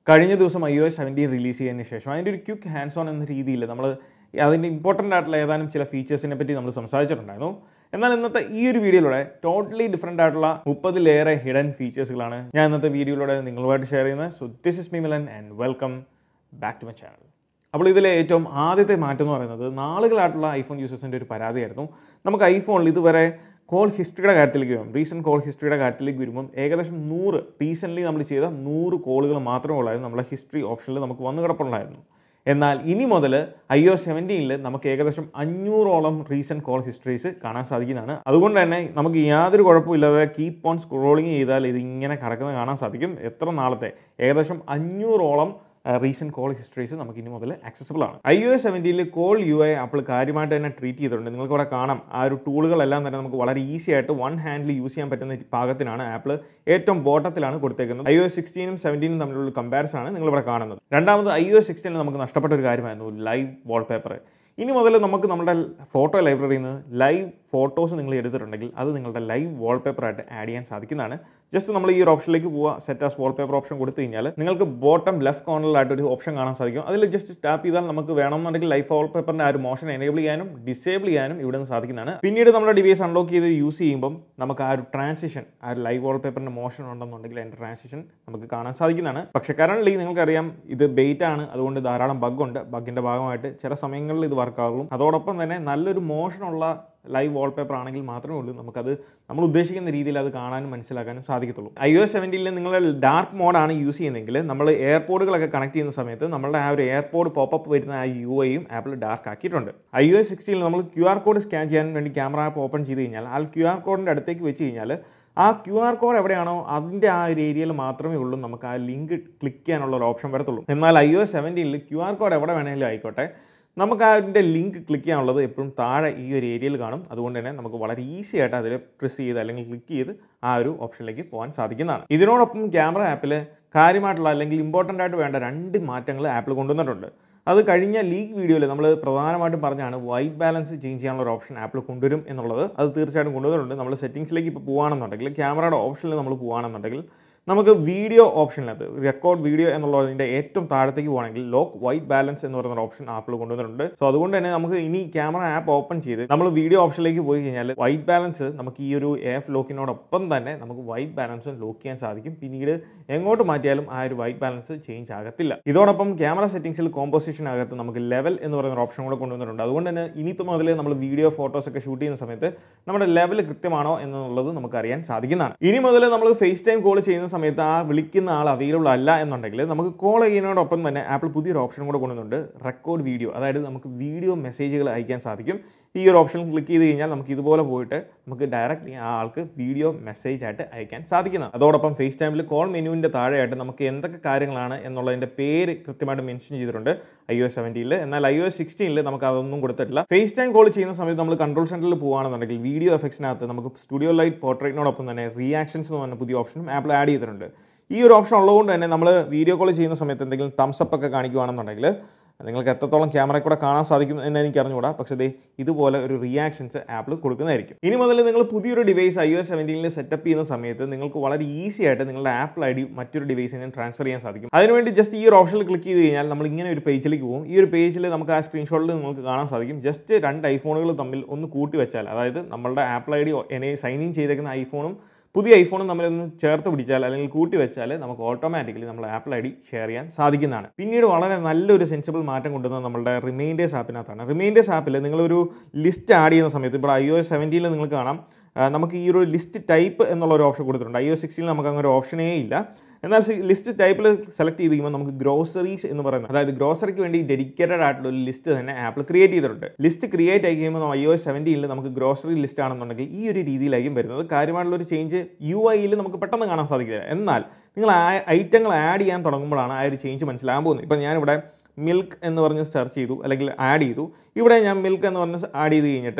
കഴിഞ്ഞ ദിവസം I O S seventeen release ചെയ്തതിന് ശേഷം അതിൻ്റെ ഒരു ക്വിക്ക് ഹാൻഡ്സ് ഓൺ എന്ന രീതിയിൽ നമ്മൾ അതിൻ്റെ ഇമ്പോർട്ടൻ്റ് ആയിട്ടുള്ള ഏതാനും ചില ഫീച്ചേഴ്സിനെ പറ്റി നമ്മൾ സംസാരിച്ചിട്ടുണ്ടായിരുന്നു എന്നാൽ ഇന്നത്തെ ഈ ഒരു വീഡിയോയിലൂടെ ടോട്ടലി ഡിഫറെൻ്റ് ആയിട്ടുള്ള മുപ്പതിലേറെ ഹിഡൻ ഫീച്ചേഴ്സുകളാണ് ഞാൻ ഇന്നത്തെ വീഡിയോയിലൂടെ നിങ്ങളുമായിട്ട് ഷെയർ ചെയ്യുന്നത് so this is me Milan and welcome back to my channel അപ്പോൾ ഇതിലെ ഏറ്റവും ആദ്യത്തെ മാറ്റം എന്ന് പറയുന്നത് നാളുകളായിട്ടുള്ള ഐഫോൺ യൂസേഴ്സിൻ്റെ ഒരു പരാതിയായിരുന്നു നമുക്ക് ഐഫോണിൽ ഇതുവരെ കോൾ ഹിസ്റ്ററിയുടെ കാര്യത്തിലേക്ക് വരും റീസെൻറ്റ് കോൾ ഹിസ്റ്ററിയുടെ കാര്യത്തിലേക്ക് വരുമ്പം ഏകദേശം നൂറ് റീസെൻ്റ്ലി നമ്മൾ ചെയ്ത നൂറ് കോളുകൾ മാത്രമേ ഉള്ളായിരുന്നു നമ്മളെ ഹിസ്റ്ററി ഓപ്ഷനിൽ നമുക്ക് വന്നു കിടപ്പുണ്ടായിരുന്നു എന്നാൽ ഇനി മുതൽ ഐ ഒ സെവൻറ്റീനിൽ നമുക്ക് ഏകദേശം അഞ്ഞൂറോളം റീസെൻറ്റ് കോൾ ഹിസ്റ്ററീസ് കാണാൻ സാധിക്കുന്നതാണ് അതുകൊണ്ട് തന്നെ നമുക്ക് യാതൊരു കുഴപ്പമില്ലാതെ കീപ്പ് ഓൺ സ്ക്രോളിങ് ചെയ്താൽ ഇതിങ്ങനെ കിടക്കുന്നത് കാണാൻ സാധിക്കും എത്ര നാളത്തെ ഏകദേശം അഞ്ഞൂറോളം റീസെൻറ്റ് കോൾ ഹിസ്റ്ററീസ് നമുക്ക് ഇനി മുതൽ ആക്സസിബിൾ ആണ് ഐ ഒ എസ് സെവൻറ്റിയിൽ കോൾ യു ഐ ആപ്പിൾ കാര്യമായിട്ട് തന്നെ ട്രീറ്റ് ചെയ്തിട്ടുണ്ട് നിങ്ങൾക്ക് ഇവിടെ കാണാം ആ ഒരു ടൂളുകളെല്ലാം തന്നെ നമുക്ക് വളരെ ഈസി ആയിട്ട് വൺ ഹാൻഡിൽ യൂസ് ചെയ്യാൻ പറ്റുന്ന പാകത്തിനാണ് ആപ്പിൾ ഏറ്റവും ബോട്ടത്തിലാണ് കൊടുത്തേക്കുന്നത് ഐ ഒ എസ് സിക്സ്റ്റീനും സെവൻറ്റീനും തമ്മിലുള്ള കമ്പാരിസൺ ആണ് നിങ്ങളിവിടെ കാണുന്നത് രണ്ടാമത് ഐ ഒ എസ് സിക്സ്റ്റീനിൽ നമുക്ക് നഷ്ടപ്പെട്ട ഒരു കാര്യമായിരുന്നു ലൈവ് വാൾപേപ്പർ ഇനി മുതൽ നമുക്ക് നമ്മുടെ ഫോട്ടോ ലൈബ്രറിയിൽ നിന്ന് ലൈവ് ഫോട്ടോസ് നിങ്ങൾ എടുത്തിട്ടുണ്ടെങ്കിൽ അത് നിങ്ങളുടെ ലൈവ് വാൾപേപ്പറായിട്ട് ആഡ് ചെയ്യാൻ സാധിക്കുന്നതാണ് ജസ്റ്റ് നമ്മൾ ഈ ഒരു ഓപ്ഷനിലേക്ക് പോവുക സെറ്റ് ആസ് വാൾപേപ്പർ ഓപ്ഷൻ കൊടുത്തു കഴിഞ്ഞാൽ നിങ്ങൾക്ക് ബോട്ടം ലെഫ്റ്റ് കോർണറിലായിട്ട് ഒരു ഓപ്ഷൻ കാണാൻ സാധിക്കും അതിൽ ജസ്റ്റ് ടാപ്പ് ചെയ്താൽ നമുക്ക് വേണമെന്നുണ്ടെങ്കിൽ ലൈവ് വാൾപേപ്പറിൻ്റെ ആ ഒരു മോഷൻ എനേബിൾ ചെയ്യാനും ഡിസേബിൾ ചെയ്യാനും ഇവിടെ നിന്ന് സാധിക്കുന്നതാണ് പിന്നീട് നമ്മുടെ ഡിവൈസ് അൺലോക്ക് ചെയ്ത് യൂസ് ചെയ്യുമ്പം നമുക്ക് ആ ഒരു ട്രാൻസിഷൻ ആ ഒരു ലൈവ് വാൾപേപ്പറിൻ്റെ മോഷൻ ഉണ്ടെന്നുണ്ടെങ്കിൽ അതിൻ്റെ ട്രാൻസിഷൻ നമുക്ക് കാണാൻ സാധിക്കുന്നതാണ് പക്ഷേ കറണ്ട്ലി നിങ്ങൾക്കറിയാം ഇത് ബെയ്റ്റ് ആണ് അതുകൊണ്ട് ധാരാളം ബഗ് ഉണ്ട് ബഗിൻ്റെ ഭാഗമായിട്ട് ചില സമയങ്ങളിൽ ഇത് വർക്കാകും അതോടൊപ്പം തന്നെ നല്ലൊരു മോഷനുള്ള ലൈവ് വാൾപേപ്പർ ആണെങ്കിൽ മാത്രമേ ഉള്ളൂ നമുക്കത് നമ്മൾ ഉദ്ദേശിക്കുന്ന രീതിയിൽ അത് കാണാനും മനസ്സിലാക്കാനും സാധിക്കത്തുള്ളൂ ഐ ഒ എസ് സെവൻറ്റിയിൽ നിങ്ങൾ ഡാർക്ക് മോഡാണ് യൂസ് ചെയ്യുന്നതെങ്കിൽ നമ്മൾ എയർപോർട്ടുകളൊക്കെ കണക്ട് ചെയ്യുന്ന സമയത്ത് നമ്മളുടെ ആ ഒരു എയർപോർട്ട് പോപ്പപ്പ് വരുന്ന ആ യു ഐയും ആപ്പിൾ ഡാർക്ക് ആക്കിയിട്ടുണ്ട് ഐ ഒ എസ് സിക്സ്റ്റിയിൽ നമ്മൾ ക്യു ആർ കോഡ് സ്കാൻ ചെയ്യാൻ വേണ്ടി ക്യാമറ ആപ്പ് ഓപ്പൺ ചെയ്ത് കഴിഞ്ഞാൽ ആ ക്യു ആർ കോഡിൻ്റെ അടുത്തേക്ക് വെച്ച് കഴിഞ്ഞാൽ ആ ക്യു ആർ കോഡ് എവിടെയാണോ അതിൻ്റെ ആ ഒരു ഏരിയയിൽ മാത്രമേ ഉള്ളൂ നമുക്ക് ആ ലിങ്ക് ക്ലിക്ക് ചെയ്യാനുള്ള ഒരു ഓപ്ഷൻ വരത്തുള്ളൂ എന്നാൽ ഐ ഒ എസ് സെവൻറ്റീനിൽ ക്യു ആർ കോഡ് എവിടെ വേണമെങ്കിലും ആയിക്കോട്ടെ നമുക്ക് അതിൻ്റെ ലിങ്ക് ക്ലിക്ക് ചെയ്യാനുള്ളത് എപ്പോഴും താഴെ ഈ ഒരു ഏരിയയിൽ കാണും അതുകൊണ്ട് തന്നെ നമുക്ക് വളരെ ഈസി ആയിട്ട് അതിൽ പ്രസ് ചെയ്ത് അല്ലെങ്കിൽ ക്ലിക്ക് ചെയ്ത് ആ ഒരു ഓപ്ഷനിലേക്ക് പോകാൻ സാധിക്കുന്നതാണ് ഇതിനോടൊപ്പം ക്യാമറ ആപ്പിൽ കാര്യമായിട്ടുള്ള അല്ലെങ്കിൽ ഇമ്പോർട്ടൻ്റ് ആയിട്ട് വേണ്ട രണ്ട് മാറ്റങ്ങൾ ആപ്പിൾ കൊണ്ടുവന്നിട്ടുണ്ട് അത് കഴിഞ്ഞ ലീഗ് വീഡിയോയിൽ നമ്മൾ പ്രധാനമായിട്ടും പറഞ്ഞാണ് വൈറ്റ് ബാലൻസ് ചേഞ്ച് ചെയ്യാനുള്ള ഒരു ഓപ്ഷൻ ആപ്പിൾ കൊണ്ടുവരും എന്നുള്ളത് അത് തീർച്ചയായിട്ടും കൊണ്ടുവന്നിട്ടുണ്ട് നമ്മൾ സെറ്റിംഗ്സിലേക്ക് ഇപ്പോൾ പോകുകയാണെന്നുണ്ടെങ്കിൽ ക്യാമറയുടെ ഓപ്ഷനിൽ നമ്മൾ പോകുകയാണെന്നുണ്ടെങ്കിൽ നമുക്ക് വീഡിയോ ഓപ്ഷനിനകത്ത് റെക്കോർഡ് വീഡിയോ എന്നുള്ളതിൻ്റെ ഏറ്റവും താഴത്തേക്ക് പോകുകയാണെങ്കിൽ ലോക്ക് വൈറ്റ് ബാലൻസ് എന്ന് പറയുന്ന ഓപ്ഷൻ ആപ്പിൾ കൊണ്ടുവന്നിട്ടുണ്ട് സോ അതുകൊണ്ട് തന്നെ നമുക്ക് ഇനി ക്യാമറ ആപ്പ് ഓപ്പൺ ചെയ്ത് നമ്മൾ വീഡിയോ ഓപ്ഷനിലേക്ക് പോയി കഴിഞ്ഞാൽ വൈറ്റ് ബാലൻസ് നമുക്ക് ഈ ഒരു എഫ് ലോക്കിനോടൊപ്പം തന്നെ നമുക്ക് വൈറ്റ് ബാലൻസ് ലോക്ക് ചെയ്യാൻ സാധിക്കും പിന്നീട് എങ്ങോട്ട് മാറ്റിയാലും ആ ഒരു വൈറ്റ് ബാലൻസ് ചേഞ്ച് ആകത്തില്ല ഇതോടൊപ്പം ക്യാമറ സെറ്റിംഗ്സിൽ കോമ്പോസിഷനകത്ത് നമുക്ക് ലെവൽ എന്ന് പറയുന്ന ഓപ്ഷൻ കൂടെ കൊണ്ടുവന്നിട്ടുണ്ട് അതുകൊണ്ട് തന്നെ ഇനി മുതൽ നമ്മൾ വീഡിയോ ഫോട്ടോസ് ഒക്കെ ഷൂട്ട് ചെയ്യുന്ന സമയത്ത് നമ്മുടെ ലെവൽ കൃത്യമാണോ എന്നുള്ളത് നമുക്ക് അറിയാൻ സാധിക്കുന്നതാണ് ഇനി മുതൽ നമ്മൾ ഫേസ് ടൈം കോൾ ചെയ്യുന്ന സമയത്ത് ആ വിളിക്കുന്ന ആൾ അവൈലബിൾ അല്ല എന്നുണ്ടെങ്കിൽ നമുക്ക് കോൾ ചെയ്യുന്നതിനോടൊപ്പം തന്നെ ആപ്പിൾ പുതിയൊരു ഓപ്ഷൻ കൂടെ കൊണ്ടുവന്നുണ്ട് റെക്കോർഡ് വീഡിയോ അതായത് നമുക്ക് വീഡിയോ മെസ്സേജുകൾ അയക്കാൻ സാധിക്കും ഈ ഒരു ഓപ്ഷൻ ക്ലിക്ക് ചെയ്ത് കഴിഞ്ഞാൽ നമുക്ക് ഇതുപോലെ പോയിട്ട് നമുക്ക് ഡയറക്റ്റ് ആ ആൾക്ക് വീഡിയോ മെസ്സേജ് ആയിട്ട് അയക്കാൻ സാധിക്കുന്നതാണ് അതോടൊപ്പം ഫേസ് ടൈമിൽ കോൾ മെനുവിൻ്റെ താഴെയായിട്ട് നമുക്ക് എന്തൊക്കെ കാര്യങ്ങളാണ് എന്നുള്ളതിൻ്റെ പേര് കൃത്യമായിട്ട് മെൻഷൻ ചെയ്തിട്ടുണ്ട് ഐ ഒ എസ് സെവൻറ്റീനിൽ എന്നാൽ ഐ ഒ എസ് സിക്സ്റ്റീനിൽ നമുക്ക് അതൊന്നും കൊടുത്തിട്ടില്ല ഫേസ് ടൈം കോൾ ചെയ്യുന്ന സമയത്ത് നമ്മൾ കൺട്രോൾ സെൻറ്ററിൽ പോകുകയാണെന്നുണ്ടെങ്കിൽ വീഡിയോ എഫക്ട്സിനകത്ത് നമുക്ക് സ്റ്റുഡിയോ ലൈറ്റ് പോർട്രേറ്റിനോടൊപ്പം തന്നെ റിയാക്ഷൻസ് എന്ന് പറഞ്ഞ പുതിയ ഓപ്ഷനും ആപ്പിൾ ആഡ് ചെയ്തിട്ടുണ്ട് ഈ ഒരു ഓപ്ഷൻ ഉള്ളതുകൊണ്ട് തന്നെ നമ്മൾ വീഡിയോ കോൾ ചെയ്യുന്ന സമയത്ത് എന്തെങ്കിലും തംസ് അപ്പ് ഒക്കെ കാണിക്കുകയാണെന്നുണ്ടെങ്കിൽ നിങ്ങൾക്ക് എത്രത്തോളം ക്യാമറ കൂടെ കാണാൻ സാധിക്കും എന്ന് എനിക്ക് അറിഞ്ഞുകൂടാ പക്ഷേ ദേ ഇതുപോലെ ഒരു റിയാക്ഷൻസ് ആപ്പിൾ കൊടുക്കുന്നതായിരിക്കും ഇനി മുതൽ നിങ്ങൾ പുതിയൊരു ഡിവൈസ് ഐ ഒ എസ് സെവൻറ്റീനിൽ സെറ്റപ്പ് ചെയ്യുന്ന സമയത്ത് നിങ്ങൾക്ക് വളരെ ഈസി ആയിട്ട് നിങ്ങളുടെ ആപ്പിൾ ഐ ഡി മറ്റൊരു ഡിവൈസിൽ നിന്ന് ട്രാൻസ്ഫർ ചെയ്യാൻ സാധിക്കും അതിനുവേണ്ടി ജസ്റ്റ് ഈ ഒരു ഓപ്ഷനിൽ ക്ലിക്ക് ചെയ്ത് കഴിഞ്ഞാൽ നമ്മൾ ഇങ്ങനെ ഒരു പേജിലേക്ക് പോകും ഈ ഒരു പേജിൽ നമുക്ക് ആ സ്ക്രീൻഷോട്ടിൽ നിങ്ങൾക്ക് കാണാൻ സാധിക്കും ജസ്റ്റ് രണ്ട് ഐഫോണുകൾ തമ്മിൽ ഒന്ന് കൂട്ടി വെച്ചാൽ അതായത് നമ്മളുടെ ആപ്പിൾ ഐ ഡി എന്നെ സൈൻ ഇൻ ചെയ്തേക്കുന്ന ഐഫോണും പുതിയ ഐഫോണും തമ്മിലൊന്ന് ചേർത്ത് പിടിച്ചാൽ അല്ലെങ്കിൽ കൂട്ടി വെച്ചാൽ നമുക്ക് ഓട്ടോമാറ്റിക്കലി നമ്മൾ ആപ്പിൾ ഐ ഡി ഷെയർ ചെയ്യാൻ സാധിക്കുന്നതാണ് പിന്നീട് വളരെ നല്ലൊരു സെൻസിബിൾ മാറ്റം കൊണ്ടുവന്നത് നമ്മളുടെ റിമൈൻഡേഴ്സ് ആപ്പിനകത്താണ് റിമൈൻഡേഴ്സ് ആപ്പിൽ നിങ്ങളൊരു ലിസ്റ്റ് ആഡ് ചെയ്യുന്ന സമയത്ത് ഇപ്പോൾ ഐ ഒ എസ് സെവൻറ്റീനിൽ നിങ്ങൾക്ക് കാണാം നമുക്ക് ഈ ഒരു ലിസ്റ്റ് ടൈപ്പ് എന്നുള്ള ഒരു ഓപ്ഷൻ കൊടുത്തിട്ടുണ്ട് ഐ ഒ സിക്സ്റ്റീനിൽ നമുക്ക് അങ്ങനെ ഒരു ഓപ്ഷനേ ഇല്ല എന്നാൽ ലിസ്റ്റ് ടൈപ്പിൽ സെലക്ട് ചെയ്ത് കഴിയുമ്പോൾ നമുക്ക് ഗ്രോസറീസ് എന്ന് പറയുന്നത് അതായത് ഗ്രോസറിക്ക് വേണ്ടി ഡെഡിക്കേറ്റഡ് ആയിട്ടുള്ള ഒരു ലിസ്റ്റ് തന്നെ ആപ്പിൾ ക്രിയേറ്റ് ചെയ്തിട്ടുണ്ട് ലിസ്റ്റ് ക്രിയേറ്റ് ആയി കഴിയുമ്പോൾ ഐ ഒ എസ് സെവൻറ്റീനിൽ നമുക്ക് ഗ്രോസറി ലിസ്റ്റ് ആണെന്നുണ്ടെങ്കിൽ ഈ ഒരു രീതിയിലായിരിക്കും വരുന്നത് കാര്യമായിട്ടുള്ള ഒരു ചേഞ്ച് യു ഐയിൽ നമുക്ക് പെട്ടെന്ന് കാണാൻ സാധിക്കില്ല എന്നാൽ നിങ്ങൾ ആ ഐറ്റങ്ങൾ ആഡ് ചെയ്യാൻ തുടങ്ങുമ്പോഴാണ് ആ ഒരു ചേഞ്ച് മനസ്സിലാകാൻ പോകുന്നത് ഇപ്പം ഞാനിവിടെ മിൽക്ക് എന്ന് പറഞ്ഞ് സെർച്ച് ചെയ്തു അല്ലെങ്കിൽ ആഡ് ചെയ്തു ഇവിടെ ഞാൻ മിൽക്ക് എന്ന് പറഞ്ഞ് ആഡ് ചെയ്ത് കഴിഞ്ഞിട്ട്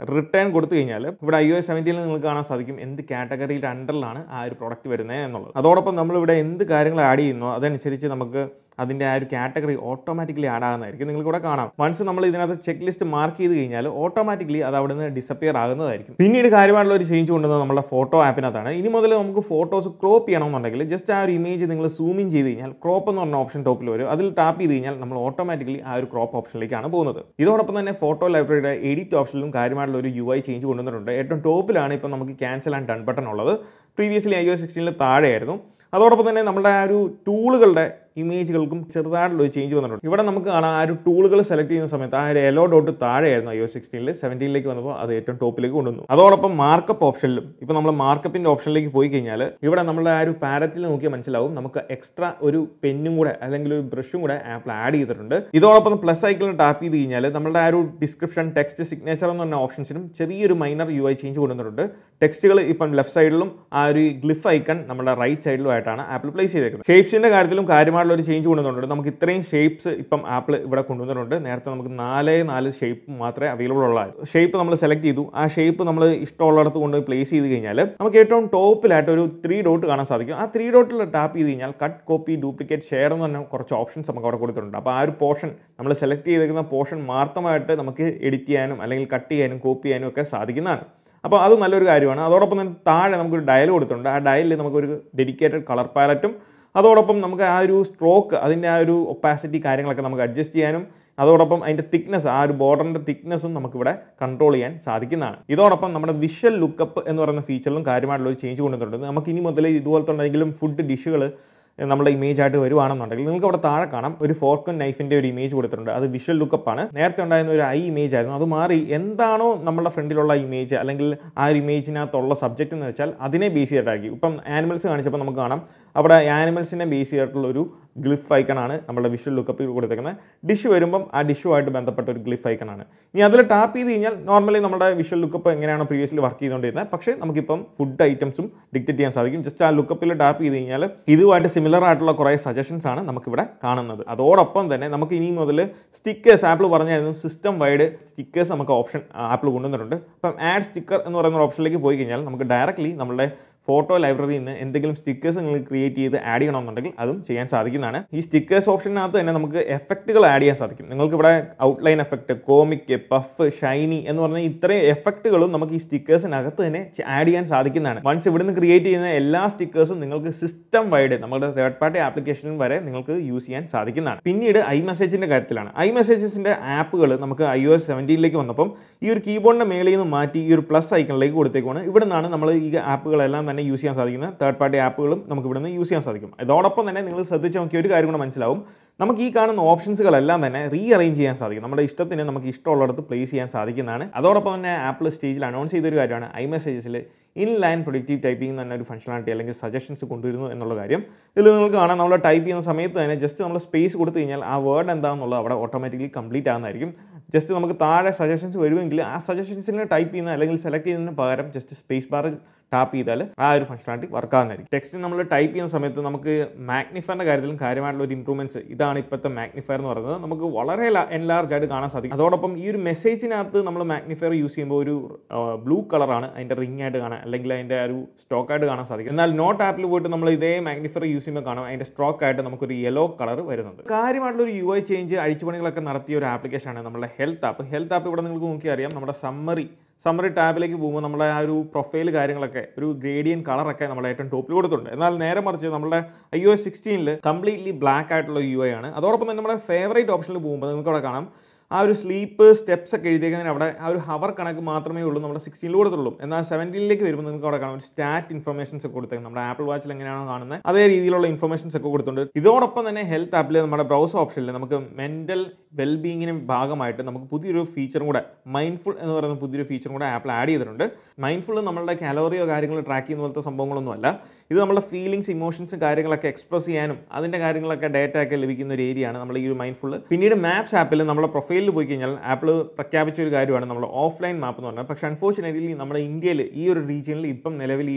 റിട്ടേൺ കൊടുത്തു കഴിഞ്ഞാൽ ഇവിടെ ഐ ഒ എസ് സെവൻറ്റീനിൽ നിങ്ങൾക്ക് കാണാൻ സാധിക്കും എന്ത് കാറ്റഗറിയുടെ അണ്ടറിലാണ് ആ ഒരു പ്രോഡക്റ്റ് വരുന്നത് എന്നുള്ളത് അതോടൊപ്പം നമ്മളിവിടെ എന്ത് കാര്യങ്ങൾ ആഡ് ചെയ്യുന്നോ അതനുസരിച്ച് നമുക്ക് അതിൻ്റെ ആ ഒരു കാറ്റഗറി ഓട്ടോമാറ്റിക്കലി ആഡ് ആകുന്നതായിരിക്കും നിങ്ങൾക്ക് ഇവിടെ കാണാം വൺസ് നമ്മൾ ഇതിനകത്ത് ചെക്ക് ലിസ്റ്റ് മാർക്ക് ചെയ്ത് കഴിഞ്ഞാൽ ഓട്ടോമാറ്റിക്കലി അത് അവിടെ നിന്ന് ഡിസപ്പിയർ ആകുന്നതായിരിക്കും പിന്നീട് കാര്യമായിട്ടുള്ള ഒരു ചേഞ്ച് കൊണ്ടുവന്നത് നമ്മുടെ ഫോട്ടോ ആപ്പിനകത്താണ് ഇനി മുതൽ നമുക്ക് ഫോട്ടോസ് ക്രോപ്പ് ചെയ്യണമെന്നുണ്ടെങ്കിൽ ജസ്റ്റ് ആ ഒരു ഇമേജ് നിങ്ങൾ സൂം ഇൻ ചെയ്ത് കഴിഞ്ഞാൽ ക്രോപ്പ് എന്ന് പറഞ്ഞ ഓപ്ഷൻ ടോപ്പിൽ വരും അതിൽ ടാപ്പ് ചെയ്ത് കഴിഞ്ഞാൽ നമ്മൾ ഓട്ടോമാറ്റിക്കലി ആ ഒരു ക്രോപ്പ് ഓപ്ഷനിലേക്കാണ് പോകുന്നത് ഇതോടൊപ്പം തന്നെ ഫോട്ടോ ലൈബ്രറിയുടെ എഡിറ്റ് ഓപ്ഷനിലും കാര്യമായിട്ടുള്ള ഒരു യു ഐ ചേഞ്ച് കൊണ്ടുവന്നിട്ടുണ്ട് ഏറ്റവും ടോപ്പിലാണ് ഇപ്പോൾ നമുക്ക് ക്യാൻസൽ ആൻഡ് ഡൺ ബട്ടൺ ഉള്ളത് പ്രീവിയസ്ലി ഐ ഒ സിക്സ്റ്റീനിൽ താഴെയായിരുന്നു അതോടൊപ്പം തന്നെ നമ്മുടെ ആ ഒരു ടൂളുകളുടെ ഇമേജുകൾക്കും ചെറുതായിട്ടുള്ള ഒരു ചേഞ്ച് വന്നിട്ടുണ്ട് ഇവിടെ നമുക്ക് കാണാം ആ ഒരു ടൂളുകൾ സെലക്ട് ചെയ്യുന്ന സമയത്ത് ആ ഒരു എലോ ഡോട്ട് താഴെയായിരുന്നു ഐ ഒ സിക്സ്റ്റീനിൽ സെവൻറ്റീനിലേക്ക് വന്നപ്പോൾ അത് ഏറ്റവും ടോപ്പിലേക്ക് കൊണ്ടുവന്നു അതോടൊപ്പം മാർക്കപ്പ് ഓപ്ഷനിലും ഇപ്പോൾ നമ്മൾ മാർക്കപ്പിൻ്റെ ഓപ്ഷനിലേക്ക് പോയി കഴിഞ്ഞാൽ ഇവിടെ നമ്മുടെ ആ ഒരു പാരറ്റിൽ നോക്കിയാൽ മനസ്സിലാവും നമുക്ക് എക്സ്ട്രാ ഒരു പെന്നും കൂടെ അല്ലെങ്കിൽ ഒരു ബ്രഷും കൂടെ ആപ്പിൾ ആഡ് ചെയ്തിട്ടുണ്ട് ഇതോടൊപ്പം പ്ലസ് ഐക്കണിൽ ടാപ്പ് ചെയ്ത് കഴിഞ്ഞാൽ നമ്മുടെ ആ ഒരു ഡിസ്ക്രിപ്ഷൻ ടെക്സ്റ്റ് സിഗ്നേച്ചർ എന്ന് പറഞ്ഞ ഓപ്ഷൻസിനും ചെറിയൊരു മൈനർ യു ഐ ചേഞ്ച് കൊണ്ടുവന്നിട്ടുണ്ട് ടെക്സ്റ്റുകൾ ഇപ്പം ലെഫ്റ്റ് സൈഡിലും ആ ഒരു ഗ്ലിഫ് ഐക്കൺ നമ്മുടെ റൈറ്റ് സൈഡിലും ആയിട്ടാണ് ആപ്പിൾ പ്ലേസ് ചെയ്തേക്കുന്നത് ഷേപ്സിൻ്റെ കാര്യത്തിലും കാര്യമായിട്ടുള്ള ഒരു ചേഞ്ച് കൊണ്ടുവന്നിട്ടുണ്ട് നമുക്ക് ഇത്രയും ഷേപ്സ് ഇപ്പം ആപ്പിൾ ഇവിടെ കൊണ്ടുവന്നിട്ടുണ്ട് നേരത്തെ നമുക്ക് നാലേ നാല് ഷേപ്പ് മാത്രമേ അവൈലബിൾ ഉള്ളൂ ഷേപ്പ് നമ്മൾ സെലക്ട് ചെയ്തു ആ ഷേപ്പ് നമ്മൾ ഇഷ്ടമുള്ളിടത്ത് കൊണ്ട് പ്ലേസ് ചെയ്ത് കഴിഞ്ഞാൽ നമുക്ക് ഏറ്റവും ടോപ്പിലായിട്ട് ഒരു ത്രീ ഡോട്ട് കാണാൻ സാധിക്കും ആ ത്രീ ഡോട്ടിൽ ടാപ്പ് ചെയ്ത് കഴിഞ്ഞാൽ കട്ട് കോപ്പി ഡ്യൂപ്ലിക്കേറ്റ് ഷെയർ എന്ന് പറഞ്ഞ കുറച്ച് ഓപ്ഷൻസ് നമുക്ക് അവിടെ കൊടുത്തിട്ടുണ്ട് അപ്പോൾ ആ ഒരു പോർഷൻ നമ്മൾ സെലക്ട് ചെയ്തേക്കുന്ന പോർഷൻ മാത്രമായിട്ട് നമുക്ക് എഡിറ്റ് ചെയ്യാനും അല്ലെങ്കിൽ കട്ട് ചെയ്യാനും കോപ്പി ചെയ്യാനും ഒക്കെ സാധിക്കുന്നതാണ് അപ്പോൾ അത് നല്ലൊരു കാര്യമാണ് അതോടൊപ്പം തന്നെ താഴെ നമുക്കൊരു ഡയൽ കൊടുത്തിട്ടുണ്ട് ആ ഡയലിൽ നമുക്കൊരു ഡെഡിക്കേറ്റഡ് കളർ പാലറ്റും അതോടൊപ്പം നമുക്ക് ആ ഒരു സ്ട്രോക്ക് അതിൻ്റെ ആ ഒരു ഒപ്പാസിറ്റി കാര്യങ്ങളൊക്കെ നമുക്ക് അഡ്ജസ്റ്റ് ചെയ്യാനും അതോടൊപ്പം അതിൻ്റെ തിക്നെസ് ആ ഒരു ബോർഡറിൻ്റെ തിക്നെസ്സും നമുക്കിവിടെ കൺട്രോൾ ചെയ്യാൻ സാധിക്കുന്നതാണ് ഇതോടൊപ്പം നമ്മുടെ വിഷ്വൽ ലുക്കപ്പ് എന്ന് പറയുന്ന ഫീച്ചറിലും കാര്യമായിട്ടുള്ള ഒരു ചേഞ്ച് കൊണ്ടുവന്നിട്ടുണ്ട് നമുക്ക് ഇനി മുതൽ ഇതുപോലത്തെ എന്തെങ്കിലും ഫുഡ് ഡിഷുകൾ നമ്മുടെ ഇമേജ് ആയിട്ട് വരുവാണെന്നുണ്ടെങ്കിൽ നിങ്ങൾക്ക് അവിടെ താഴെ കാണാം ഒരു ഫോർക്കും നൈഫിൻ്റെ ഒരു ഇമേജ് കൊടുത്തിട്ടുണ്ട് അത് വിഷ്വൽ ലുക്കപ്പ് ആണ് നേരത്തെ ഉണ്ടായിരുന്ന ഒരു ഐ ഇമേജ് ആയിരുന്നു അത് മാറി എന്താണോ നമ്മുടെ ഫ്രണ്ടിലുള്ള ഇമേജ് അല്ലെങ്കിൽ ആ ഒരു ഇമേജിനകത്തുള്ള സബ്ജക്റ്റ് എന്ന് വെച്ചാൽ അതിനെ ബേസ് ചെയ്തിട്ടായിരിക്കും ഇപ്പം ആനിമൽസ് കാണിച്ചപ്പോൾ നമുക്ക് കാണാം അവിടെ ആനിമൽസിനെ ബേസ് ചെയ്തിട്ടുള്ള ഒരു ഗ്ലിഫ് ഐക്കണാണ് നമ്മുടെ വിഷ്വൽ ലുക്കപ്പിൽ കൊടുത്തേക്കുന്നത് ഡിഷ് വരുമ്പം ആ ഡിഷുമായിട്ട് ബന്ധപ്പെട്ട ഒരു ഗ്ലിഫ് ഐക്കണാണ് ഇനി അതിൽ ടാപ്പ് ചെയ്ത് കഴിഞ്ഞാൽ നോർമലി നമ്മുടെ വിഷ്വൽ ലുക്കപ്പ് എങ്ങനെയാണോ പ്രീവിയസ്ലി വർക്ക് ചെയ്തുകൊണ്ടിരുന്നത് പക്ഷേ നമുക്കിപ്പം ഫുഡ് ഐറ്റംസും ഡിക്റ്റേറ്റ് ചെയ്യാൻ സാധിക്കും ജസ്റ്റ് ആ ലുക്കപ്പിൽ ടാപ്പ് ചെയ്ത് കഴിഞ്ഞാൽ ഇതുമായിട്ട് സിമിലർ ആയിട്ടുള്ള കുറേ സജഷൻസ് ആണ് നമുക്കിവിടെ കാണുന്നത് അതോടൊപ്പം തന്നെ നമുക്ക് ഇനി മുതൽ സ്റ്റിക്കേഴ്സ് ആപ്പിൾ പറഞ്ഞായിരുന്നു സിസ്റ്റം വൈഡ് സ്റ്റിക്കേഴ്സ് നമുക്ക് ഓപ്ഷൻ ആപ്പിൾ കൊണ്ടുവന്നിട്ടുണ്ട് അപ്പം ആഡ് സ്റ്റിക്കർ എന്ന് പറയുന്ന ഓപ്ഷനിലേക്ക് പോയി കഴിഞ്ഞാൽ നമുക്ക് ഡയറക്റ്റ്ലി നമ്മുടെ ഫോട്ടോ ലൈബ്രറിയിൽ നിന്ന് എന്തെങ്കിലും സ്റ്റിക്കേഴ്സ് നിങ്ങൾ ക്രിയേറ്റ് ചെയ്ത് ആഡ് ചെയ്യണമെന്നുണ്ടെങ്കിൽ അതും ചെയ്യാൻ സാധിക്കുന്നതാണ് ഈ സ്റ്റിക്കേഴ്സ് ഓപ്ഷനകത്ത് തന്നെ നമുക്ക് എഫക്റ്റുകൾ ആഡ് ചെയ്യാൻ സാധിക്കും നിങ്ങൾക്ക് ഇവിടെ outline effect comic puff shiny എന്ന് പറഞ്ഞ ഇത്രയും എഫക്റ്റുകളും നമുക്ക് ഈ സ്റ്റിക്കേഴ്സിനകത്ത് തന്നെ ആഡ് ചെയ്യാൻ സാധിക്കുന്നതാണ് വൺസ് ഇവിടുന്ന് ക്രിയേറ്റ് ചെയ്യുന്ന എല്ലാ സ്റ്റിക്കേഴ്സും നിങ്ങൾക്ക് സിസ്റ്റം വൈഡ് നമ്മുടെ തേർഡ് പാർട്ടി ആപ്ലിക്കേഷനും വരെ നിങ്ങൾക്ക് യൂസ് ചെയ്യാൻ സാധിക്കുന്നതാണ് പിന്നീട് ഐ മെസ്സേജിൻ്റെ കാര്യത്തിലാണ് ഐ മെസ്സേജസിൻ്റെ ആപ്പുകൾ നമുക്ക് ഐ ഒ എസ് സെവൻറ്റീനിലേക്ക് വന്നപ്പം ഈ ഒരു കീബോർഡിൻ്റെ മേളിൽ നിന്ന് മാറ്റി ഈ ഒരു പ്ലസ് ഐക്കണിലേക്ക് കൊടുത്തേക്കുവാണ് ഇവിടെ നിന്നാണ് നമ്മൾ ഈ ആപ്പുകളെല്ലാം തന്നെ യൂസ് ചെയ്യാൻ സാധിക്കുന്ന തേർഡ് പാർട്ടി ആപ്പുകളും നമുക്ക് ഇവിടുന്ന് യൂസ് ചെയ്യാൻ സാധിക്കും ഇതോടൊപ്പം തന്നെ നിങ്ങൾ ശ്രദ്ധിച്ച് നോക്കിയ ഒരു കാര്യം കൂടെ മനസ്സിലാവും നമുക്ക് ഈ കാണുന്ന ഓപ്ഷൻസുകളെല്ലാം തന്നെ റീ അറേഞ്ച് ചെയ്യാൻ സാധിക്കും നമ്മുടെ ഇഷ്ടത്തിന് നമുക്ക് ഇഷ്ടമുള്ളിടത്ത് പ്ലേസ് ചെയ്യാൻ സാധിക്കുന്നതാണ് അതോടൊപ്പം തന്നെ ആപ്പിൾ സ്റ്റേജിൽ അനൗൺസ് ചെയ്തൊരു കാര്യമാണ് ഐ മെസ്സേജസിൽ ഇൻ ലൈൻ പ്രൊഡക്റ്റീവ് ടൈപ്പിംഗ് തന്നെ ഒരു ഫംഗ്ഷനാലിറ്റി അല്ലെങ്കിൽ സജഷൻസ് കൊണ്ടുവരുന്നു എന്നുള്ള കാര്യം ഇതിൽ നിങ്ങൾക്ക് കാണാം നമ്മൾ ടൈപ്പ് ചെയ്യുന്ന സമയത്ത് തന്നെ ജസ്റ്റ് നമ്മൾ സ്പേസ് കൊടുത്തു കഴിഞ്ഞാൽ ആ വേർഡ് എന്താണെന്നുള്ളത് അവിടെ ഓട്ടോമാറ്റിക്കലി കംപ്ലീറ്റ് ആകുന്നതായിരിക്കും ജസ്റ്റ് നമുക്ക് താഴെ സജഷൻസ് വരുമെങ്കിൽ ആ സജഷൻസിന് ടൈപ്പ് ചെയ്യുന്ന അല്ലെങ്കിൽ സെലക്ട് ചെയ്യുന്നതിന് പകരം ജസ്റ്റ് സ്പേസ് ബാറിൽ ടാപ്പ് ചെയ്താൽ ആ ഒരു ഫംഗ്ഷനാലിറ്റി വർക്ക് ആകുന്നതായിരിക്കും ടെക്സ്റ്റ് നമ്മൾ ടൈപ്പ് ചെയ്യുന്ന സമയത്ത് നമുക്ക് മാഗ്നിഫയറിൻ്റെ കാര്യത്തിലും കാര്യമായിട്ടുള്ള ഒരു ഇംപ്രൂവ്മെൻറ്റ്സ് ഇതാണ് ഇപ്പോഴത്തെ മാഗ്നിഫയർ എന്ന് പറയുന്നത് നമുക്ക് വളരെ എൻലാർജ് ആയിട്ട് കാണാൻ സാധിക്കും അതോടൊപ്പം ഈ ഒരു മെസ്സേജിനകത്ത് നമ്മൾ മാഗ്നിഫയർ യൂസ് ചെയ്യുമ്പോൾ ഒരു ബ്ലൂ കളറാണ് അതിൻ്റെ റിംഗ് ആയിട്ട് കാണാൻ അല്ലെങ്കിൽ അതിൻ്റെ ഒരു സ്റ്റോക്ക് ആയിട്ട് കാണാൻ സാധിക്കും എന്നാൽ നോട്ട് ആപ്പിൽ പോയിട്ട് നമ്മൾ ഇതേ മാഗ്നിഫയർ യൂസ് ചെയ്യുമ്പോൾ കാണാം അതിൻ്റെ സ്ട്രോക്ക് ആയിട്ട് നമുക്കൊരു യെല്ലോ കളർ വരുന്നത് കാര്യമായിട്ടുള്ള ഒരു യു ഐ ചേഞ്ച് അഴിച്ചുപണികളൊക്കെ നടത്തിയ ഒരു ആപ്ലിക്കേഷനാണ് നമ്മുടെ ഹെൽത്ത് ആപ്പ് ഹെൽത്ത് ആപ്പ് ഇവിടെ നിങ്ങൾക്ക് നോക്കി അറിയാം നമ്മുടെ സമ്മറി സമ്മറി ടാബിലേക്ക് പോകുമ്പോൾ നമ്മുടെ ആ ഒരു പ്രൊഫൈൽ കാര്യങ്ങളൊക്കെ ഒരു ഗ്രേഡിയൻ കളറൊക്കെ നമ്മുടെ ഏറ്റവും ടോപ്പിൽ കൊടുത്തിട്ടുണ്ട് എന്നാൽ നേരെ മറിച്ച് നമ്മുടെ ഐ ഒ എസ് സിക്സ്റ്റീനിൽ കംപ്ലീറ്റ്ലി ബ്ലാക്ക് ആയിട്ടുള്ള യു ഐ ആണ് അതോടൊപ്പം തന്നെ നമ്മുടെ ഫേവറേറ്റ് ഓപ്ഷനിൽ പോകുമ്പോൾ നിങ്ങൾക്ക് അവിടെ കാണാം ആ ഒരു സ്ലീപ്പ് സ്റ്റെപ്സ് ഒക്കെ എഴുതിയേക്കുന്നതിന് അവിടെ ആ ഒരു ഹവർ കണക്ക് മാത്രമേ ഉള്ളൂ നമ്മുടെ സിക്സ്റ്റീനിൽ കൊടുത്തുള്ളൂ എന്നാൽ സെവൻറ്റീനിലേക്ക് വരുമ്പോൾ നിങ്ങൾക്ക് അവിടെ കാണാം ഒരു സ്റ്റാറ്റ് ഇൻഫർമേഷൻസ് ഒക്കെ കൊടുത്തേക്കുന്നത് നമ്മുടെ ആപ്പിൾ വാച്ചിൽ എങ്ങനെയാണോ കാണുന്നത് അതേ രീതിയിലുള്ള ഇൻഫർമേഷൻസ് ഒക്കെ കൊടുത്തിട്ടുണ്ട് ഇതോടൊപ്പം തന്നെ ഹെൽത്ത് ആപ്പിൽ നമ്മുടെ ബ്രൗസർ ഓപ്ഷനിൽ നമുക്ക് മെൻ്റൽ വെൽബീങ്ങിന് ഭാഗമായിട്ട് നമുക്ക് പുതിയൊരു ഫീച്ചറും കൂടെ മൈൻഡ്ഫുൾ എന്ന് പറയുന്ന പുതിയൊരു ഫീച്ചറും കൂടെ ആപ്പിൾ ആഡ് ചെയ്തിട്ടുണ്ട് മൈൻഡ്ഫുൾ നമ്മളുടെ കാലോറിയോ കാര്യങ്ങളോ ട്രാക്ക് ചെയ്യുന്ന പോലത്തെ സംഭവങ്ങളൊന്നുമല്ല ഇത് നമ്മുടെ ഫീലിങ്സ് ഇമോഷൻസ് കാര്യങ്ങളൊക്കെ എക്സ്പ്രസ് ചെയ്യാനും അതിൻ്റെ കാര്യങ്ങളൊക്കെ ഡേറ്റ ഒക്കെ ലഭിക്കുന്ന ഒരു ഏരിയയാണ് നമ്മൾ ഈ ഒരു മൈൻഡ്ഫുൾ പിന്നീട് മാപ്സ് ആപ്പിൽ നമ്മുടെ പ്രൊഫൈലിൽ പോയി കഴിഞ്ഞാൽ ആപ്പിൾ പ്രഖ്യാപിച്ച ഒരു കാര്യമാണ് നമ്മൾ ഓഫ്ലൈൻ മാപ്പ് എന്ന് പറഞ്ഞാൽ പക്ഷേ അൺഫോർച്ചുനേറ്റ്ലി നമ്മുടെ ഇന്ത്യയിൽ ഈ ഒരു റീജിയനിൽ ഇപ്പം നിലവിൽ ഈ ഒരു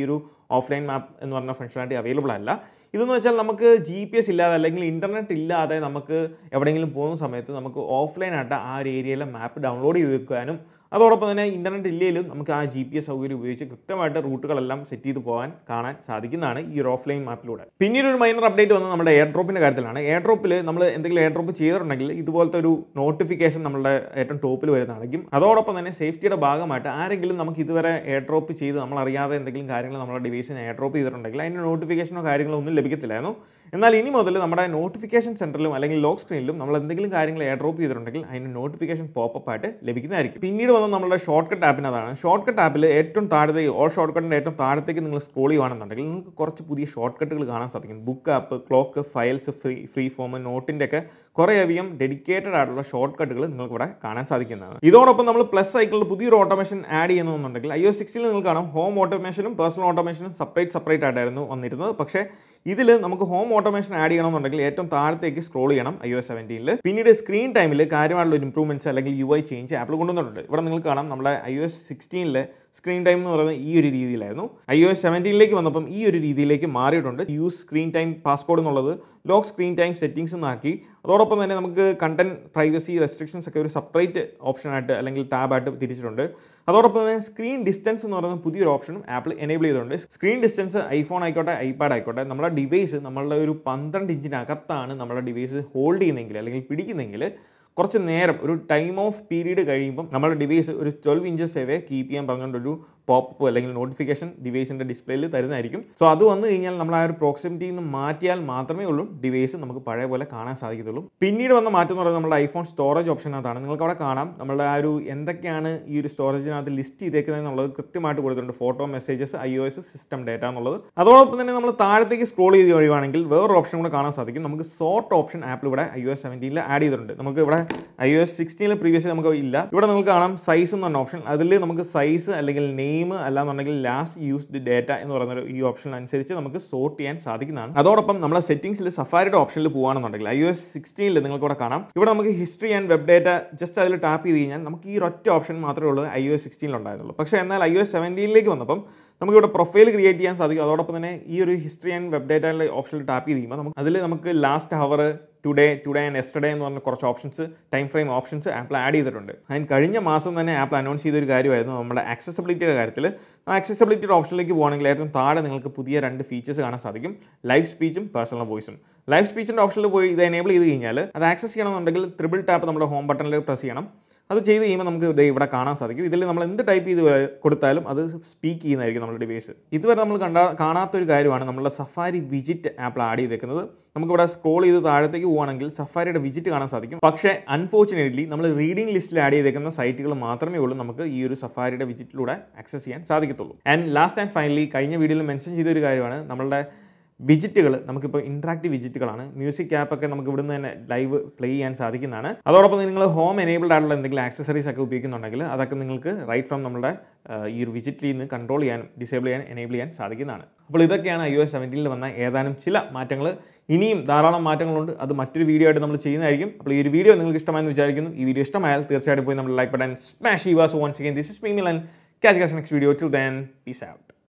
ഓഫ്ലൈൻ മാപ്പ് എന്ന് പറഞ്ഞ ഫംഗ്ഷനാലിറ്റി അവൈലബിൾ അല്ല ഇതെന്ന് വെച്ചാൽ നമുക്ക് ജി പി എസ് ഇല്ലാതെ അല്ലെങ്കിൽ ഇൻ്റർനെറ്റ് ഇല്ലാതെ നമുക്ക് എവിടെയെങ്കിലും പോകുന്ന സമയത്ത് നമുക്ക് ഓഫ്ലൈനായിട്ട് ആ ഒരു ഏരിയയിലെ മാപ്പ് ഡൗൺലോഡ് ചെയ്ത് വെക്കാനും അതോടൊപ്പം തന്നെ ഇൻ്റർനെറ്റ് ഇല്ലെങ്കിലും നമുക്ക് ആ ജി പി എസ് സൗകര്യം ഉപയോഗിച്ച് കൃത്യമായിട്ട് റൂട്ടുകളെല്ലാം സെറ്റ് ചെയ്ത് പോകാൻ കാണാൻ സാധിക്കുന്നതാണ് ഈ ഒരു ഓഫ്ലൈൻ മാപ്പിലൂടെ പിന്നീട് ഒരു മൈനർ അപ്ഡേറ്റ് വന്നത് നമ്മുടെ എയർ ഡ്രോപ്പിൻ്റെ കാര്യത്തിലാണ് എയർ ഡ്രോപ്പിൽ നമ്മൾ എന്തെങ്കിലും എയർ ഡ്രോപ്പ് ചെയ്തിട്ടുണ്ടെങ്കിൽ ഇതുപോലത്തെ ഒരു നോട്ടിഫിക്കേഷൻ നമ്മളുടെ ഏറ്റവും ടോപ്പിൽ വരുന്നതായിരിക്കും അതോടൊപ്പം തന്നെ സേഫ്റ്റിയുടെ ഭാഗമായിട്ട് ആരെങ്കിലും നമുക്ക് ഇതുവരെ എയർ ഡ്രോപ്പ് ചെയ്ത് നമ്മൾ അറിയാതെ എന്തെങ്കിലും കാര്യങ്ങൾ നമ്മുടെ ഡിവൈസിന് എയർ ഡ്രോപ്പ് ചെയ്തിട്ടുണ്ടെങ്കിൽ അതിൻ്റെ നോട്ടിഫിക്കേഷനോ കാര്യങ്ങളോ ഒന്നും ലഭിക്കത്തില്ലായിരുന്നു എന്നാൽ ഇനി മുതൽ നമ്മുടെ നോട്ടിഫിക്കേഷൻ സെൻറ്ററിലും അല്ലെങ്കിൽ ലോക്ക് സ്ക്രീനിലും നമ്മൾ എന്തെങ്കിലും കാര്യങ്ങൾ എയർ ഡ്രോപ്പ് ചെയ്തിട്ടുണ്ടെങ്കിൽ അതിൻ്റെ നോട്ടിഫിക്കേഷൻ പോപ്പപ്പ് ആയിട്ട് ലഭിക്കുന്നതായിരിക്കും പിന്നീട് വന്ന നമ്മുടെ ഷോർട്ട് കട്ട് ആപ്പിനതാണ് ഷോർട്ട് കട്ട് ആപ്പിൽ ഏറ്റവും താഴത്തേക്ക് ഓൾ ഷോർട്ട് കട്ടിൻ്റെ ഏറ്റവും താഴത്തേക്ക് നിങ്ങൾ സ്ക്രോൾ ചെയ്യുകയാണെന്നുണ്ടെങ്കിൽ നിങ്ങൾക്ക് കുറച്ച് പുതിയ ഷോർട്ട് കട്ടുകൾ കാണാൻ സാധിക്കും book app clock files free free form നോട്ടിൻ്റെ ഒക്കെ കുറേയധികം ഡെഡിക്കേറ്റഡ് ആയിട്ടുള്ള ഷോർട്ട് കട്ടുകൾ നിങ്ങൾക്ക് ഇവിടെ കാണാൻ സാധിക്കുന്നതാണ് ഇതോടൊപ്പം നമ്മൾ പ്ലസ് സൈക്കിളിൽ പുതിയൊരു ഓട്ടോമേഷൻ ആഡ് ചെയ്യുന്നുണ്ടെങ്കിൽ ഐ ഒ സിക്സിൽ നിങ്ങൾക്ക് കാണാം ഹോം ഓട്ടോമേഷനും പേഴ്സണൽ ഓട്ടോമേഷനും സെപ്പറേറ്റ് സെപ്പറേറ്റ് ആയിട്ടായിരുന്നു വന്നിരുന്നത് പക്ഷേ ഇതിൽ നമുക്ക് ഹോം ഓട്ടോമേഷൻ ആഡ് ചെയ്യണമെന്നുണ്ടെങ്കിൽ ഏറ്റവും താഴത്തേക്ക് സ്ക്രോൾ ചെയ്യണം ഐ ഒ സെവൻറ്റീനിൽ പിന്നീട് സ്ക്രീൻ ടൈമിൽ കാര്യമായിട്ടുള്ള ഒരു ഇംപ്രൂവ്മെൻറ്റ്സ് അല്ലെങ്കിൽ യു ഐ ചേഞ്ച് ആപ്പിൾ കൊണ്ടുവന്നിട്ടുണ്ട് ഇവിടെ നിങ്ങൾക്ക് കാണാം നമ്മുടെ ഐ ഒ എസ് സിക്സ്റ്റീനിലെ സ്ക്രീൻ ടൈം എന്ന് പറയുന്നത് ഈ ഒരു രീതിയിലായിരുന്നു ഐ ഒ എസ് സെവൻറ്റീനിലേക്ക് വന്നപ്പം ഈ ഒരു രീതിയിലേക്ക് മാറിയിട്ടുണ്ട് യൂസ് സ്ക്രീൻ ടൈം പാസ്കോഡ് എന്നുള്ളത് ലോക്ക് സ്ക്രീൻ ടൈം സെറ്റിംഗ്സ് എന്നാക്കി അതോടൊപ്പം തന്നെ നമുക്ക് കണ്ടന്റ് പ്രൈവസി റെസ്ട്രിക്ഷൻസ് ഒക്കെ ഒരു സെപ്പറേറ്റ് ഓപ്ഷനായിട്ട് അല്ലെങ്കിൽ ടാബായിട്ട് തിരിച്ചിട്ടുണ്ട് അതോടൊപ്പം തന്നെ സ്ക്രീൻ ഡിസ്റ്റൻസ് എന്ന് പറയുന്ന പുതിയൊരു ഓപ്ഷനും ആപ്പിൾ എനേബിൾ ചെയ്തിട്ടുണ്ട് സ്ക്രീൻ ഡിസ്റ്റൻസ് ഐഫോൺ ആയിക്കോട്ടെ ഐപാഡ് ആയിക്കോട്ടെ നമ്മുടെ ഡിവൈസ് നമ്മളുടെ ഒരു പന്ത്രണ്ട് ഇഞ്ചിനകത്താണ് നമ്മുടെ ഡിവൈസ് ഹോൾഡ് ചെയ്യുന്നതെങ്കിൽ അല്ലെങ്കിൽ പിടിക്കുന്നെങ്കിൽ കുറച്ച് നേരം ഒരു ടൈം ഓഫ് പീരീഡ് കഴിയുമ്പം നമ്മുടെ ഡിവൈസ് ഒരു ട്വൽവ് ഇഞ്ചസ് എവേ കീപ്പ് ചെയ്യാൻ പറഞ്ഞുകൊണ്ടൊരു പോപ്പ് അല്ലെങ്കിൽ നോട്ടിഫിക്കേഷൻ ഡിവൈസിൻ്റെ ഡിസ്പ്ലേയിൽ തരുന്നതായിരിക്കും സോ അത് വന്നു കഴിഞ്ഞാൽ നമ്മൾ ആ ഒരു പ്രോക്സിമിറ്റിയിൽ നിന്ന് മാറ്റിയാൽ മാത്രമേ ഉള്ളൂ ഡിവൈസ് നമുക്ക് പഴയ പോലെ കാണാൻ സാധിക്കത്തുള്ളൂ പിന്നീട് വന്ന മാറ്റം എന്ന് പറയുന്നത് നമ്മുടെ ഐഫോൺ സ്റ്റോറേജ് ഓപ്ഷനകത്താണ് നിങ്ങൾക്ക് അവിടെ കാണാം നമ്മുടെ ആ ഒരു എന്തൊക്കെയാണ് ഈ ഒരു സ്റ്റോറേജിനകത്ത് ലിസ്റ്റ് ചെയ്തേക്കുന്നത് എന്നുള്ളത് കൃത്യമായിട്ട് കൊടുത്തിട്ടുണ്ട് photo messages I O S system data എന്നുള്ളത് അതോടൊപ്പം തന്നെ നമ്മൾ താഴത്തേക്ക് സ്ക്രോൾ ചെയ്ത് കഴിയുവാണെങ്കിൽ വേറൊരു ഓപ്ഷൻ കൂടെ കാണാൻ സാധിക്കും നമുക്ക് സോർട്ട് ഓപ്ഷൻ ആപ്പിൽ ഇവിടെ ഐ ഒ എസ് സെവൻറ്റീനിൽ ആഡ് ചെയ്തിട്ടുണ്ട് നമുക്ക് ഇവിടെ ഐ ഒ എസ് സിക്സ്റ്റീനിൽ പ്രീവിയസ്ലി നമുക്ക് ഇല്ല ഇവിടെ നമുക്ക് കാണാം സൈസ് എന്ന് പറഞ്ഞ ഓപ്ഷൻ അതിൽ നമുക്ക് സൈസ് അല്ലെങ്കിൽ നെയിം അല്ലാന്നുണ്ടെങ്കിൽ ലാസ്റ്റ് യൂസ്ഡ് ഡേറ്റ എന്ന് പറയുന്ന ഒരു ഈ ഓപ്ഷൻ അനുസരിച്ച് നമുക്ക് സോർട്ട് ചെയ്യാൻ സാധിക്കുന്നതാണ് അതോടൊപ്പം നമ്മളെ സെറ്റിംഗ്സിൽ സഫാരിയുടെ ഓപ്ഷനിൽ പോകുകയാണെന്നുണ്ടെങ്കിൽ ഐ ഒ എസ് സിക്സ്റ്റീനിൽ നിങ്ങൾക്ക് ഇവിടെ കാണാം ഇവിടെ നമുക്ക് history and web data just അതിൽ ടാപ്പ് ചെയ്ത് കഴിഞ്ഞാൽ നമുക്ക് ഈ ഒറ്റ ഓപ്ഷൻ മാത്രമേ ഉള്ളൂ ഐ ഒ എസ് സിക്സ്റ്റീനിൽ ഉണ്ടായിരുന്നുള്ളൂ പക്ഷേ എന്നാൽ ഐ ഒ എസ് സെവൻറ്റീനിലേക്ക് വന്നപ്പം നമുക്കിവിടെ പ്രൊഫൈൽ ക്രിയേറ്റ് ചെയ്യാൻ സാധിക്കും അതോടൊപ്പം തന്നെ ഈ ഒരു ഹിസ്റ്ററി ആൻഡ് വെബ് ഡേറ്റയിലെ ഓപ്ഷനിൽ ടാപ്പ് ചെയ്ത് കഴിയുമ്പോൾ നമുക്ക് അതിൽ നമുക്ക് last hour today today and yesterday എന്ന് പറഞ്ഞ കുറച്ച് options time frame options Apple add ചെയ്തിട്ടുണ്ട് അതിന് കഴിഞ്ഞ മാസം തന്നെ ആപ്പിൾ അനൗൺസ് ചെയ്ത ഒരു കാര്യമായിരുന്നു നമ്മുടെ ആക്സസിബിലിറ്റിയുടെ കാര്യത്തിൽ ആ ആക്സസിബിലിറ്റിയുടെ ഓപ്ഷനിലേക്ക് പോകുകയാണെങ്കിൽ ഏറ്റവും താഴെ നിങ്ങൾക്ക് പുതിയ രണ്ട് ഫീച്ചേഴ്സ് കാണാൻ സാധിക്കും ലൈവ് സ്പീച്ചും പേഴ്സണൽ വോയിസും ലൈവ് സ്പീച്ചിൻ്റെ ഓപ്ഷനിൽ പോയി ഇത് എനേബിൾ ചെയ്ത് കഴിഞ്ഞാൽ അത് ആക്സസ് ചെയ്യണമെന്നുണ്ടെങ്കിൽ ട്രിപ്പിൾ ടാപ്പ് നമ്മുടെ ഹോം ബട്ടണിൽ പ്രസ് ചെയ്യണം അത് ചെയ്ത് കഴിയുമ്പോൾ നമുക്ക് ദേ ഇവിടെ കാണാൻ സാധിക്കും ഇതിൽ നമ്മൾ എന്ത് ടൈപ്പ് ചെയ്ത് കൊടുത്താലും അത് സ്പീക്ക് ചെയ്യുന്നതായിരിക്കും നമ്മുടെ ഡിവൈസ് ഇതുവരെ നമ്മൾ കണ്ട കാണാത്തൊരു കാര്യമാണ് നമ്മളുടെ സഫാരി വിജിറ്റ് ആപ്പിൾ ആഡ് ചെയ്തേക്കുന്നത് നമുക്കിവിടെ സ്ക്രോൾ ചെയ്ത് താഴത്തേക്ക് പോവുകയാണെങ്കിൽ സഫാരിയുടെ വിജിറ്റ് കാണാൻ സാധിക്കും പക്ഷേ അൺഫോർച്ചുനേറ്റ്ലി നമ്മൾ റീഡിംഗ് ലിസ്റ്റിൽ ആഡ് ചെയ്തേക്കുന്ന സൈറ്റുകൾ മാത്രമേ ഉള്ളൂ നമുക്ക് ഈ ഒരു സഫാരിയുടെ വിജിറ്റിലൂടെ ആക്സസ് ചെയ്യാൻ സാധിക്കത്തുള്ളൂ ആൻഡ് ലാസ്റ്റ് ആൻഡ് ഫൈനലി കഴിഞ്ഞ വീഡിയോയിൽ മെൻഷൻ ചെയ്ത ഒരു കാര്യമാണ് നമ്മളുടെ വിജിറ്റുകൾ നമുക്കിപ്പോൾ ഇൻട്രാക്റ്റീവ് വിജിറ്റുകളാണ് മ്യൂസിക് ആപ്പൊക്കെ നമുക്ക് ഇവിടുന്ന് തന്നെ ലൈവ് പ്ലേ ചെയ്യാൻ സാധിക്കുന്നതാണ് അതോടൊപ്പം നിങ്ങൾ ഹോം എനേബിൾഡ് ആയിട്ടുള്ള എന്തെങ്കിലും ആക്സസറീസ് ഒക്കെ ഉപയോഗിക്കുന്നുണ്ടെങ്കിൽ അതൊക്കെ നിങ്ങൾക്ക് റൈറ്റ് ഫ്രം നമ്മുടെ ആ, ഈ ഒരു വിജിറ്റിൽ നിന്ന് കൺട്രോൾ ചെയ്യാനും ഡിസേബിൾ ചെയ്യാൻ എനേബിൾ ചെയ്യാൻ സാധിക്കുന്നതാണ് അപ്പോൾ ഇതൊക്കെയാണ് ഐ ഒ എസ് സെവൻറ്റീനിൽ വന്ന ഏതാനും ചില മാറ്റങ്ങൾ ഇനിയും ധാരാളം മാറ്റങ്ങളുണ്ട് അത് മറ്റൊരു വീഡിയോ ആയിട്ട് നമ്മൾ ചെയ്യുന്നതായിരിക്കും അപ്പോൾ ഈ ഒരു വീഡിയോ നിങ്ങൾക്ക് ഇഷ്ടമായെന്ന് വിചാരിക്കുന്നു ഈ വീഡിയോ ഇഷ്ടമായാൽ തീർച്ചയായിട്ടും പോയി നമ്മൾ ലൈക്ക് ബട്ടൺ സ്മാഷ് യുവാസ് once again this is me Milan catch കാസ് next video till then peace out